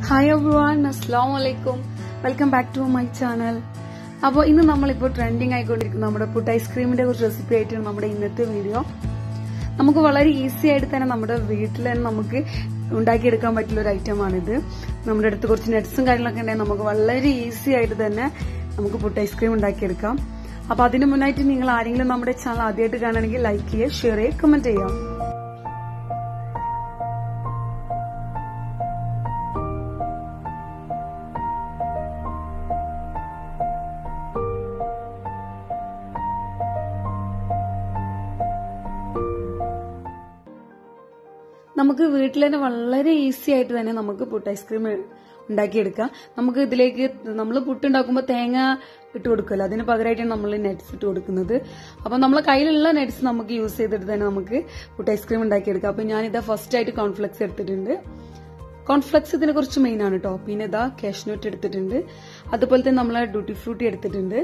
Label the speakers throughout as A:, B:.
A: hi everyone അസ്സാം വലൈക്കും welcome back to my channel അപ്പോൾ ഇന്ന് നമ്മളിപ്പോൾ ട്രെൻഡിങ് ആയിക്കൊണ്ടിരിക്കുന്ന നമ്മുടെ പുട്ട് ഐസ്ക്രീമിന്റെ കുറച്ച് റെസിപ്പി ആയിട്ടാണ് നമ്മുടെ ഇന്നത്തെ വീഡിയോ നമുക്ക് വളരെ ഈസി ആയിട്ട് തന്നെ നമ്മുടെ വീട്ടിൽ തന്നെ നമുക്ക് ഉണ്ടാക്കിയെടുക്കാൻ പറ്റുന്ന ഒരു ഐറ്റമാണിത് നമ്മുടെ അടുത്ത് കുറച്ച് നട്ട്സും കാര്യങ്ങളൊക്കെ ഉണ്ടെങ്കിൽ നമുക്ക് വളരെ ഈസി ആയിട്ട് തന്നെ നമുക്ക് പുട്ട് ഐസ്ക്രീം ഉണ്ടാക്കിയെടുക്കാം അപ്പൊ അതിന് മുന്നായിട്ട് നിങ്ങൾ ആരെങ്കിലും നമ്മുടെ ചാനൽ ആദ്യമായിട്ട് കാണുകയാണെങ്കിൽ ലൈക്ക് ചെയ്യുക ഷെയർ ചെയ്യുക കമന്റ് ചെയ്യാം നമുക്ക് വീട്ടിൽ തന്നെ വളരെ ഈസി ആയിട്ട് തന്നെ നമുക്ക് പുട്ട് ഐസ്ക്രീം ഉണ്ടാക്കിയെടുക്കാം നമുക്ക് ഇതിലേക്ക് നമ്മൾ പുട്ടുണ്ടാക്കുമ്പോൾ തേങ്ങ ഇട്ട് കൊടുക്കുമല്ലോ അതിന് പകരമായിട്ടാണ് നമ്മൾ നെറ്റ്സ് ഇട്ട് കൊടുക്കുന്നത് അപ്പൊ നമ്മളെ കയ്യിലുള്ള നെറ്റ്സ് നമുക്ക് യൂസ് ചെയ്തിട്ട് തന്നെ നമുക്ക് പുട്ട് ഐസ്ക്രീം ഉണ്ടാക്കിയെടുക്കാം അപ്പൊ ഞാനിതാ ഫസ്റ്റ് ആയിട്ട് കോൺഫ്ലെക്സ് എടുത്തിട്ടുണ്ട് കോൺഫ്ലെക്സ് ഇതിനെ കുറച്ച് മെയിൻ ആണ് കേട്ടോ പിന്നെ ഇതാ കാഷ്നട്ട് എടുത്തിട്ടുണ്ട് അതുപോലെ തന്നെ നമ്മളെ ഡ്യൂട്ടി ഫ്രൂട്ടി എടുത്തിട്ടുണ്ട്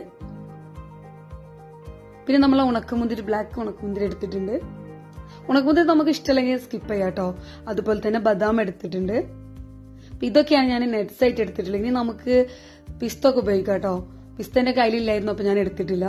A: പിന്നെ നമ്മളെ ഉണക്കമുന്തിരി ബ്ലാക്ക് ഉണക്കമുന്തിരി എടുത്തിട്ടുണ്ട് ഉണക്കമുന്തിരി നമുക്ക് ഇഷ്ടമല്ലെങ്കിൽ സ്കിപ്പ് ചെയ്യാം കേട്ടോ അതുപോലെ തന്നെ ബദാം എടുത്തിട്ടുണ്ട് ഇതൊക്കെയാണ് ഞാൻ നെറ്റ്സ് ആയിട്ട് എടുത്തിട്ടുള്ളത് ഇനി നമുക്ക് പിസ്ത ഒക്കെ ഉപയോഗിക്കാം കേട്ടോ പിസ്ത എന്റെ കയ്യിലില്ലായിരുന്നു അപ്പൊ ഞാൻ എടുത്തിട്ടില്ല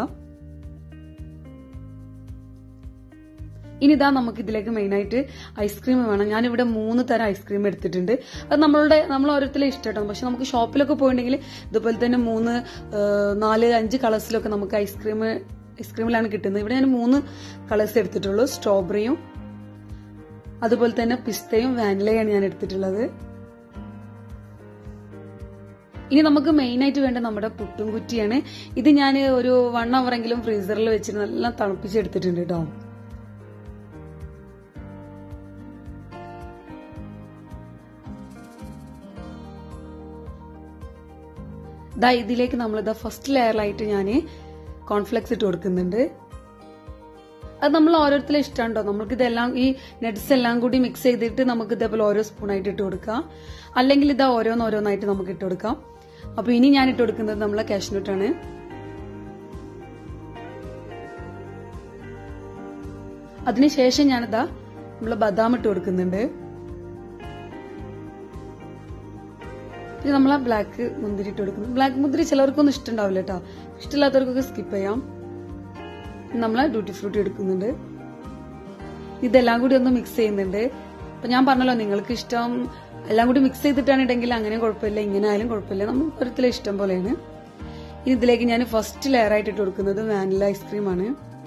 A: ഇനി ഇതാ നമുക്ക് ഇതിലേക്ക് മെയിൻ ആയിട്ട് ഐസ്ക്രീം വേണം ഞാൻ ഇവിടെ മൂന്ന് തരം ഐസ്ക്രീം എടുത്തിട്ടുണ്ട് അത് നമ്മളുടെ നമ്മൾ ഓരോരുത്തരും ഇഷ്ടമായിട്ടാണ് പക്ഷെ നമുക്ക് ഷോപ്പിലൊക്കെ പോയിട്ടുണ്ടെങ്കിൽ ഇതുപോലെ തന്നെ മൂന്ന് നാല് അഞ്ച് കളേഴ്സിലൊക്കെ നമുക്ക് ഐസ്ക്രീം ഐസ്ക്രീമിലാണ് കിട്ടുന്നത് ഇവിടെ ഞാൻ മൂന്ന് കളേഴ്സ് എടുത്തിട്ടുള്ളൂ സ്ട്രോബെറിയും അതുപോലെ തന്നെ പിസ്തയും വാനിലയാണ് ഞാൻ എടുത്തിട്ടുള്ളത് ഇനി നമുക്ക് മെയിൻ ആയിട്ട് വേണ്ട നമ്മുടെ പുട്ടും കുറ്റിയാണ് ഇത് ഞാൻ ഒരു വൺ അവർ എങ്കിലും ഫ്രീസറിൽ വെച്ചിട്ട് നല്ല തണുപ്പിച്ചെടുത്തിട്ടുണ്ട് കേട്ടോ ദാ ഇതിലേക്ക് നമ്മൾ ഇതാ ഫസ്റ്റ് ലെയറിലായിട്ട് ഞാൻ കോൺഫ്ലെക്സ് ഇട്ട് കൊടുക്കുന്നുണ്ട് അത് നമ്മൾ ഓരോരുത്തരും ഇഷ്ടമുണ്ടോ നമുക്ക് ഇതെല്ലാം ഈ നെറ്റ്സ് എല്ലാം കൂടി മിക്സ് ചെയ്തിട്ട് നമുക്ക് ഇതേപോലെ ഓരോ സ്പൂൺ ആയിട്ട് ഇട്ട് കൊടുക്കാം അല്ലെങ്കിൽ ഇതാ ഓരോന്നോരോന്നായിട്ട് നമുക്ക് ഇട്ട് കൊടുക്കാം അപ്പൊ ഇനി ഞാൻ ഇട്ട് കൊടുക്കുന്നത് നമ്മളെ കാഷ്നട്ടാണ് അതിനുശേഷം ഞാനിതാ നമ്മളെ ബദാം ഇട്ട് കൊടുക്കുന്നുണ്ട് പിന്നെ നമ്മളെ ബ്ലാക്ക് മുന്തിരി ഇട്ട് കൊടുക്കുന്നു ബ്ലാക്ക് മുന്തിരി ചിലവർക്കൊന്നും ഇഷ്ടമുണ്ടാവില്ല കേട്ടോ ഇഷ്ടമില്ലാത്തവർക്കൊക്കെ സ്കിപ്പ് ചെയ്യാം നമ്മളെ ഡ്യൂട്ടി ഫ്രൂട്ടി എടുക്കുന്നുണ്ട് ഇതെല്ലാം കൂടി ഒന്ന് മിക്സ് ചെയ്യുന്നുണ്ട് അപ്പൊ ഞാൻ പറഞ്ഞല്ലോ നിങ്ങൾക്ക് ഇഷ്ടം എല്ലാം കൂടി മിക്സ് ചെയ്തിട്ടാണ് ഇടെങ്കിൽ അങ്ങനെ കുഴപ്പമില്ല ഇങ്ങനെ ആയാലും കുഴപ്പമില്ല നമ്മൾ ഒരിക്കലും ഇഷ്ടം പോലെയാണ് ഇനി ഇതിലേക്ക് ഞാൻ ഫസ്റ്റ് ലെയർ ആയിട്ട് ഇട്ട് കൊടുക്കുന്നത് വാനില ഐസ്ക്രീം ആണ്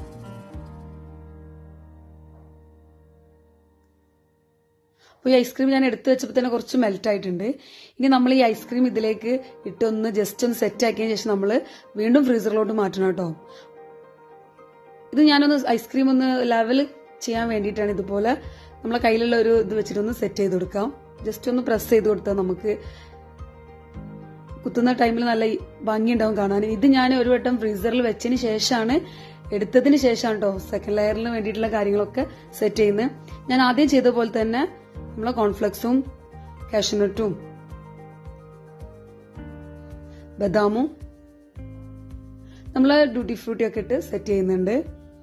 A: അപ്പോൾ ഈ ഐസ്ക്രീം ഞാൻ എടുത്തു വെച്ചപ്പോൾ തന്നെ കുറച്ച് മെൽറ്റ് ആയിട്ടുണ്ട് ഇനി നമ്മൾ ഈ ഐസ്ക്രീം ഇതിലേക്ക് ഇട്ടൊന്ന് ജസ്റ്റ് ഒന്ന് സെറ്റ് ആക്കിയതിന് ശേഷം നമ്മൾ വീണ്ടും ഫ്രീസറിലോട്ട് മാറ്റണം കേട്ടോ ഇത് ഞാനൊന്ന് ഐസ്ക്രീം ഒന്ന് ലെവൽ ചെയ്യാൻ വേണ്ടിയിട്ടാണ് ഇതുപോലെ നമ്മളെ കയ്യിലുള്ള ഒരു ഇത് വെച്ചിട്ടൊന്ന് സെറ്റ് ചെയ്ത് കൊടുക്കാം ജസ്റ്റ് ഒന്ന് പ്രസ് ചെയ്ത് കൊടുത്താൽ നമുക്ക് കുത്തുന്ന ടൈമിൽ നല്ല ഭംഗി ഉണ്ടാവും കാണാൻ ഇത് ഞാൻ ഒരു വട്ടം ഫ്രീസറിൽ വെച്ചതിന് ശേഷമാണ് എടുത്തതിന് ശേഷമാണ് കേട്ടോ സെക്കൻഡ് ലെയറിന് വേണ്ടിയിട്ടുള്ള കാര്യങ്ങളൊക്കെ സെറ്റ് ചെയ്യുന്നത് ഞാൻ ആദ്യം ചെയ്ത പോലെ തന്നെ നമ്മളെ കോൺഫ്ലെക്സും കാഷ്നട്ടും ബദാമും നമ്മള് ഡ്യൂട്ടി ഫ്രൂട്ടി ഒക്കെ ഇട്ട് സെറ്റ് ചെയ്യുന്നുണ്ട്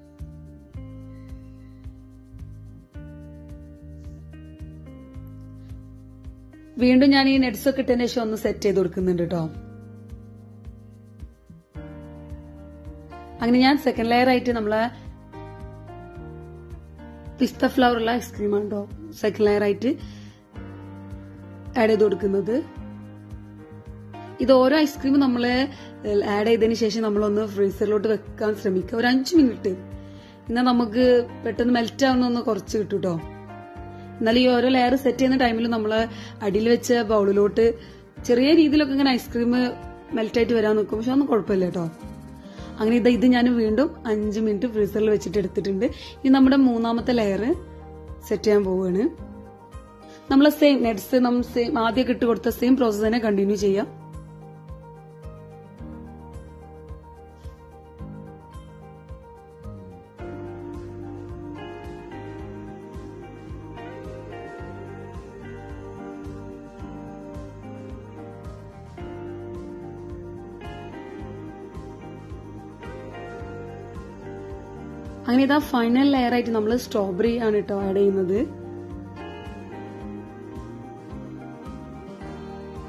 A: വീണ്ടും ഞാൻ ഈ നെറ്റ്സ് ഒക്കെ ഇട്ടതിന് ശേഷം ഒന്ന് സെറ്റ് ചെയ്ത് കൊടുക്കുന്നുണ്ട് കേട്ടോ അങ്ങനെ ഞാൻ സെക്കൻഡ് ലെയർ ആയിട്ട് നമ്മളെ പിസ്ത ഫ്ലവർ ഉള്ള ഐസ്ക്രീമാണ് കേട്ടോ സെക്കൻഡ് ലെയർ ആയിട്ട് ആഡ് ചെയ്ത് കൊടുക്കുന്നത് ഇത് ഓരോ ഐസ്ക്രീം നമ്മൾ ആഡ് ചെയ്തതിന് ശേഷം നമ്മളൊന്ന് ഫ്രീസറിലോട്ട് വെക്കാൻ ശ്രമിക്കുക ഒരു അഞ്ച് മിനിറ്റ് എന്നാൽ നമുക്ക് പെട്ടെന്ന് മെൽറ്റ് ആവുന്ന ഒന്ന് കുറച്ച് കിട്ടും കേട്ടോ എന്നാൽ ഈ ഓരോ ലെയർ സെറ്റ് ചെയ്യുന്ന ടൈമിൽ നമ്മൾ അടിയിൽ വെച്ച ബൗളിലോട്ട് ചെറിയ രീതിയിലൊക്കെ ഇങ്ങനെ ഐസ്ക്രീം മെൽറ്റായിട്ട് വരാൻ നോക്കും പക്ഷെ ഒന്നും കുഴപ്പമില്ല കേട്ടോ അങ്ങനെ ഇത് ഇത് ഞാൻ വീണ്ടും അഞ്ച് മിനിറ്റ് ഫ്രീസറിൽ വെച്ചിട്ട് എടുത്തിട്ടുണ്ട് ഇനി നമ്മുടെ മൂന്നാമത്തെ ലെയർ സെറ്റ് ചെയ്യാൻ പോവുകയാണ് നമ്മൾ സെയിം നെറ്റ്സ് നമ്മൾ സെയിം ആദ്യമൊക്കെ ഇട്ട് കൊടുത്ത സെയിം പ്രോസസ് തന്നെ കണ്ടിന്യൂ ചെയ്യാം അങ്ങനെ ഇതാ ഫൈനൽ ലെയർ ആയിട്ട് നമ്മൾ സ്ട്രോബെറി ആണ് കേട്ടോ ആഡ് ചെയ്യുന്നത്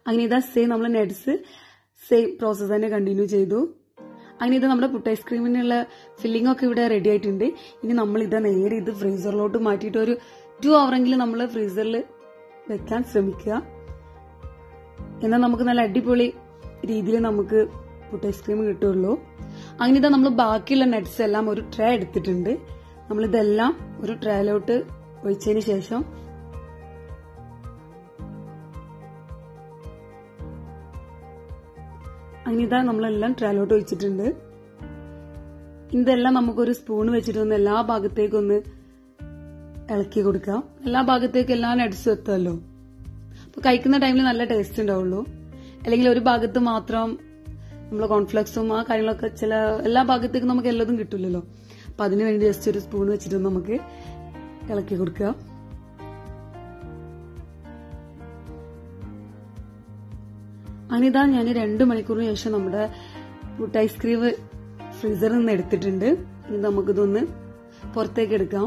A: അങ്ങനെ ഇതാ സെയിം നമ്മൾ നെഡ്സ് സെയിം പ്രോസസ്സ് തന്നെ കണ്ടിന്യൂ ചെയ്തു അങ്ങനെ ഇത് നമ്മുടെ പുട്ട് ഐസ്ക്രീമിനുള്ള ഫില്ലിംഗ് ഒക്കെ ഇവിടെ റെഡി ആയിട്ടുണ്ട് ഇനി നമ്മൾ ഇത് നേരെ ഇത് ഫ്രീസറിലോട്ട് മാറ്റിയിട്ട് ഒരു ടു അവറെങ്കിലും നമ്മൾ ഫ്രീസറിൽ വെക്കാൻ ശ്രമിക്കുക എന്നാൽ നമുക്ക് നല്ല അടിപൊളി രീതിയിൽ നമുക്ക് പുട്ട് ഐസ്ക്രീം കിട്ടുള്ളൂ അങ്ങനെ ഇതാ നമ്മൾ ബാക്കിയുള്ള നട്ട്സ് എല്ലാം ഒരു ട്രേ എടുത്തിട്ടുണ്ട് നമ്മൾ ഇതെല്ലാം ഒരു ട്രേയിലോട്ട് ഒഴിച്ചതിന് ശേഷം അങ്ങനെ ഇതാ നമ്മളെല്ലാം ട്രേയിലോട്ട് ഒഴിച്ചിട്ടുണ്ട് ഇതെല്ലാം നമുക്കൊരു സ്പൂൺ വെച്ചിട്ട് ഒന്ന് എല്ലാ ഭാഗത്തേക്കും ഒന്ന് ഇളക്കി കൊടുക്കാം എല്ലാ ഭാഗത്തേക്കും എല്ലാ നട്സും എത്തുമല്ലോ അപ്പൊ കഴിക്കുന്ന ടൈമിൽ നല്ല ടേസ്റ്റ് ഉണ്ടാവുള്ളൂ അല്ലെങ്കിൽ ഒരു ഭാഗത്ത് മാത്രം നമ്മൾ കോൺഫ്ലെക്സും ആ കാര്യങ്ങളൊക്കെ ചില എല്ലാ ഭാഗത്തേക്കും നമുക്ക് എല്ലാതും കിട്ടില്ലല്ലോ അപ്പൊ അതിനു വേണ്ടി ജസ്റ്റ് ഒരു സ്പൂൺ വെച്ചിട്ട് നമുക്ക് ഇളക്കി കൊടുക്കുക അനിതാ ഞാൻ രണ്ടു മണിക്കൂറിന് ശേഷം നമ്മുടെ പുട്ട് ഐസ്ക്രീം ഫ്രീസറിൽ നിന്ന് എടുത്തിട്ടുണ്ട് ഇനി നമുക്കിതൊന്ന് പുറത്തേക്ക് എടുക്കാം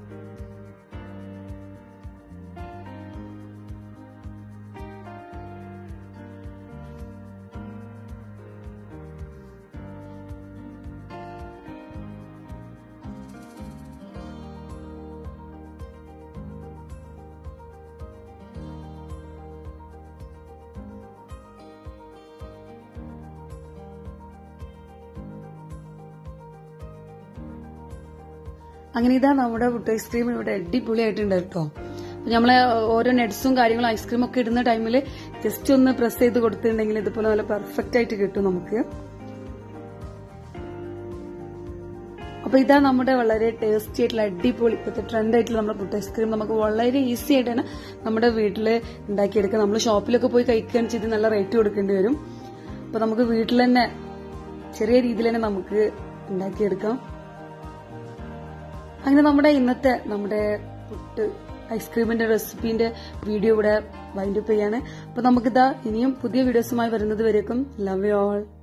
A: അങ്ങനെ ഇതാ നമ്മുടെ പുട്ട് ഐസ്ക്രീം ഇവിടെ അടിപൊളിയായിട്ടുണ്ട് കേട്ടോ നമ്മളെ ഓരോ നട്സും കാര്യങ്ങളും ഐസ്ക്രീം ഒക്കെ ഇടുന്ന ടൈമിൽ ജസ്റ്റ് ഒന്ന് പ്രസ് ചെയ്ത് കൊടുത്തിട്ടുണ്ടെങ്കിൽ ഇതുപോലെ നല്ല പെർഫെക്റ്റ് ആയിട്ട് കിട്ടും നമുക്ക് അപ്പൊ ഇതാ നമ്മുടെ വളരെ ടേസ്റ്റി ആയിട്ടുള്ള അടിപൊളി ഇപ്പോഴത്തെ ട്രെൻഡ് ആയിട്ടുള്ള നമ്മുടെ പുട്ട് ഐസ്ക്രീം നമുക്ക് വളരെ ഈസി ആയിട്ട് തന്നെ നമ്മുടെ വീട്ടിൽ ഉണ്ടാക്കിയെടുക്കാം നമ്മൾ ഷോപ്പിലൊക്കെ പോയി കഴിക്കുകയാണ് ചെയ്ത് നല്ല റേറ്റ് കൊടുക്കേണ്ടി വരും അപ്പൊ നമുക്ക് വീട്ടിൽ തന്നെ ചെറിയ രീതിയിൽ തന്നെ നമുക്ക് ഉണ്ടാക്കിയെടുക്കാം അങ്ങനെ നമ്മുടെ ഇന്നത്തെ നമ്മുടെ പുട്ട് ഐസ്ക്രീമിന്റെ റെസിപ്പിന്റെ വീഡിയോ ഇവിടെ വൈൻഡപ്പ് ചെയ്യാണ് അപ്പൊ നമുക്കിതാ ഇനിയും പുതിയ വീഡിയോസുമായി വരുന്നത് വരേക്കും ലവ് യു ഓൾ